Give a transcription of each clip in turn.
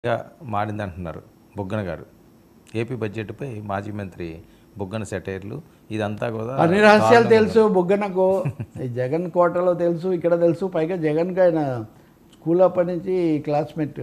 గా మారింది అంటున్నారు బుగ్గన గారు ఏపీ బడ్జెట్పై మాజీ మంత్రి బుగ్గన సెటైర్లు ఇదంతా కూడా అన్ని రహస్యాలు తెలుసు బుగ్గనకు ఈ జగన్ కోటలో తెలుసు ఇక్కడ తెలుసు పైగా జగన్కి ఆయన స్కూల్ అప్పటి నుంచి క్లాస్మేట్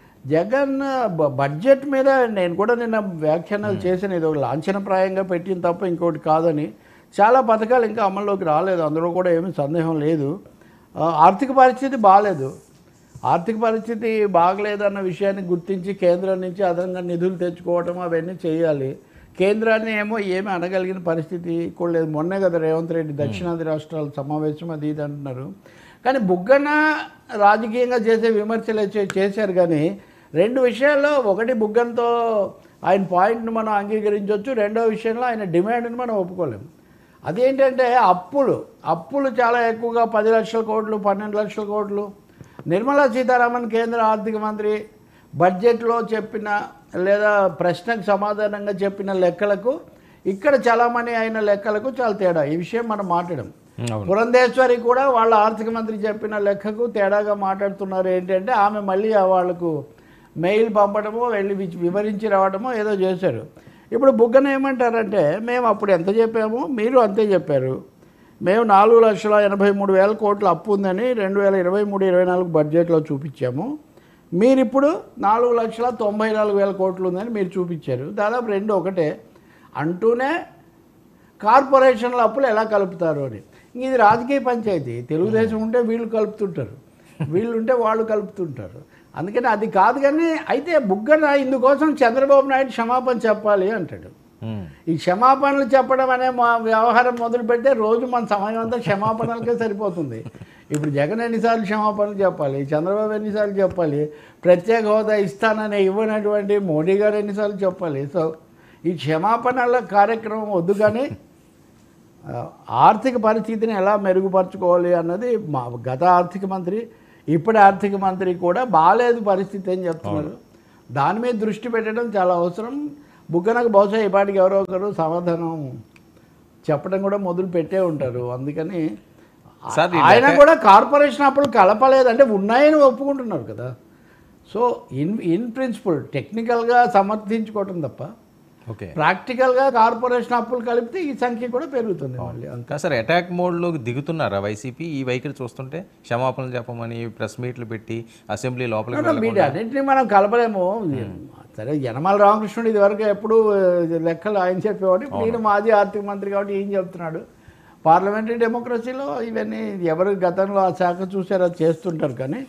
జగన్ బ- బడ్జెట్ మీద నేను కూడా నిన్న వ్యాఖ్యానాలు చేశాను ఇది ఒక లాంఛనప్రాయంగా పెట్టిన తప్ప ఇంకోటి కాదని చాలా పథకాలు ఇంకా అమల్లోకి రాలేదు అందులో కూడా ఏమీ సందేహం లేదు ఆ, ఆర్థిక పరిస్థితి బాగాలేదు ఆర్థిక పరిస్థితి బాగలేదన్న విషయాన్ని గుర్తించి కేంద్రం నుంచి అదనంగా నిధులు తెచ్చుకోవటం అవన్నీ చేయాలి కేంద్రాన్ని ఏమో ఏమి అనగలిగిన పరిస్థితి కూడా లేదు మొన్నే కదా రేవంత్ రెడ్డి దక్షిణాది రాష్ట్రాల సమావేశం అది ఇది అంటున్నారు కానీ బుగ్గన రాజకీయంగా చేసే విమర్శలు చే- చేశారు కానీ రెండు విషయాల్లో ఒకటి బుగ్గనతో ఆయన పాయింట్ను మనం అంగీకరించవచ్చు రెండో విషయంలో ఆయన డిమాండ్ని మనం ఒప్పుకోలేము అదేంటంటే అప్పులు అప్పులు చాలా ఎక్కువగా పది లక్షల కోట్లు పన్నెండు లక్షల కోట్లు నిర్మలా సీతారామన్ కేంద్ర ఆర్థిక మంత్రి బడ్జెట్లో చెప్పిన లేదా ప్రశ్నకు సమాధానంగా చెప్పిన లెక్కలకు ఇక్కడ చలామణి అయిన లెక్కలకు చాలా తేడా ఈ విషయం మనం మాట్లాడడం అవును పురంధేశ్వరి కూడా వాళ్ళ ఆర్థిక మంత్రి చెప్పిన లెక్కకు తేడాగా మాట్లాడుతున్నారు ఏంటంటే ఆమె మళ్ళీ ఆ వాళ్ళకు మెయిల్ పంపడమో వెళ్ళి విచ్- వివరించి రావడమో ఏదో చేశారు ఇప్పుడు బుగ్గన ఏమంటారంటే మేము అప్పుడు ఎంత చెప్పామో మీరు అంతే చెప్పారు మేము నాలుగు లక్షల ఎనభై మూడు వేల కోట్ల అప్పు ఉందని రెండు వేల ఇరవై మూడు ఇరవై నాలుగు బడ్జెట్లో చూపించాము మీరు ఇప్పుడు నాలుగు లక్షల తొంభై నాలుగు వేల కోట్లు ఉందని మీరు చూపించారు దాదాపు రెండు ఒకటే అంటూనే కార్పొరేషన్ల అప్పులు ఎలా కలుపుతారు అని ఇంక ఇది రాజకీయ పంచాయతీ తెలుగుదేశం ఉంటే వీళ్ళు కలుపుతుంటారు వీళ్ళు ఉంటే వాళ్ళు కలుపుతుంటారు అందుకని అది కాదు కానీ అయితే బుగ్గన ఇందుకోసం చంద్రబాబు నాయుడు క్షమాపణ చెప్పాలి అంటాడు ఉమ్. ఈ క్షమాపణలు చెప్పడం అనే మా వ్యవహారం మొదలు పెడితే రోజు మన సమయం అంతా క్షమాపణలకే సరిపోతుంది ఇప్పుడు జగన్ ఎన్నిసార్లు క్షమాపణలు చెప్పాలి చంద్రబాబు ఎన్నిసార్లు చెప్పాలి ప్రత్యేక హోదా ఇస్తానని ఇవ్వనటువంటి మోడీ గారు ఎన్నిసార్లు చెప్పాలి సో ఈ క్షమాపణల కార్యక్రమం వద్దు కానీ ఆ, ఆర్థిక పరిస్థితిని ఎలా మెరుగుపరచుకోవాలి అన్నది మా గత ఆర్థిక మంత్రి ఇప్పటి ఆర్థిక మంత్రి కూడా బాగాలేదు పరిస్థితి అని చెప్తున్నారు దాని మీద దృష్టి పెట్టడం చాలా అవసరం బుగ్గనకు బహుశా ఇప్పటికి ఎవరో ఒకరు సమాధానం చెప్పడం కూడా మొదలు పెట్టే ఉంటారు అందుకని సార్, ఈ ఆయన కూడా కార్పొరేషన్ అప్పులు కలపలేదు అంటే ఉన్నాయని ఒప్పుకుంటున్నారు కదా సో ఇన్ ఇన్ ప్రిన్సిపల్ టెక్నికల్గా సమర్థించుకోవటం తప్ప ఓకే ప్రాక్టికల్గా కార్పొరేషన్ అప్పులు కలిపితే ఈ సంఖ్య కూడా పెరుగుతుంది మళ్ళీ ఇంకా సార్ అటాక్ మోడ్లోకి దిగుతున్నారా వైసీపీ ఈ వైఖరి చూస్తుంటే క్షమాపణలు చెప్పమని ప్రెస్ మీట్లు పెట్టి అసెంబ్లీ లోపలికి వెళ్ళకుండా- వీటన్నింటినీ మనం కలపలేము సరే యనమల రామకృష్ణుడు ఇదివరకు ఎప్పుడు లెక్కలు ఆయన చెప్పేవాడు ఇప్పుడు ఈయన మాజీ ఆర్థిక మంత్రి కాబట్టి ఏం చెప్తున్నాడు పార్లమెంటరీ డెమోక్రసీలో ఇవన్నీ ఎవరు గతంలో ఆ శాఖ చూసారో అది చేస్తుంటారు కానీ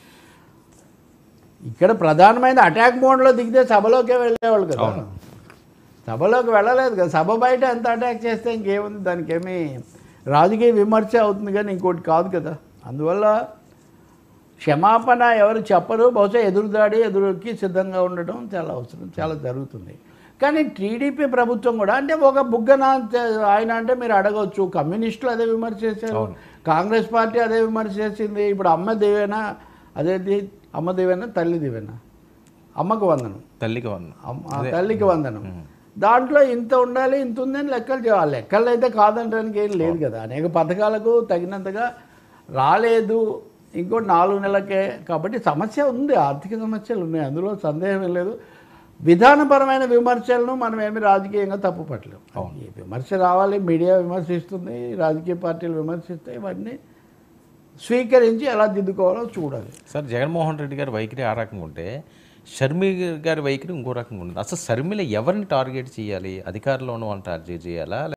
ఇక్కడ ప్రధానమైన అటాక్ మోడ్లో దిగితే సభలోకే వెళ్ళేవాళ్ళు కదా సభలోకి వెళ్ళలేదు కదా సభ బయట ఎంత అటాక్ చేస్తే ఇంకేముంది దానికి ఏమీ రాజకీయ విమర్శ అవుతుంది కానీ ఇంకోటి కాదు కదా అందువల్ల క్షమాపణ ఎవరు చెప్పరు బహుశా ఎదురుదాడి ఎదురుకి సిద్ధంగా ఉండటం చాలా అవసరం చాలా జరుగుతుంది కానీ టీడీపీ ప్రభుత్వం కూడా అంటే ఒక బుగ్గన అంతే- ఆయన అంటే మీరు అడగవచ్చు కమ్యూనిస్టులు అదే విమర్శ చేశారు కాంగ్రెస్ పార్టీ అదే విమర్శ చేసింది ఇప్పుడు అమ్మ దేవేనా అదేది అమ్మ దేవేనా తల్లి దేవేనా అమ్మకు వందనం తల్లికి వందనం అమ్మ- ఆ తల్లికి వందనం దాంట్లో ఇంత ఉండాలి ఇంత ఉందని లెక్కలు చేయాలి లెక్కలు అయితే కాదంటానికి ఏం లేదు కదా అనేక పథకాలకు తగినంతగా రాలేదు ఇంకోటి నాలుగు నెలలకే కాబట్టి సమస్య ఉంది ఆర్థిక సమస్యలు ఉన్నాయి అందులో సందేహం ఏం లేదు విధానపరమైన విమర్శలను మనం ఏమి రాజకీయంగా తప్పు పట్టలేము ఈ విమర్శ రావాలి మీడియా విమర్శిస్తుంది రాజకీయ పార్టీలు విమర్శిస్తాయి ఇవన్నీ స్వీకరించి ఎలా దిద్దుకోవాలో చూడాలి సార్ జగన్మోహన్ రెడ్డి గారి వైఖరి ఆ రకంగా ఉంటే షర్మి గారి వైఖరి ఇంకో రకంగా ఉంటుంది అసలు షర్మిల ఎవరిని టార్గెట్ చేయాలి అధికారంలో ఉన్న వాళ్ళని టార్గెట్ చేయాలా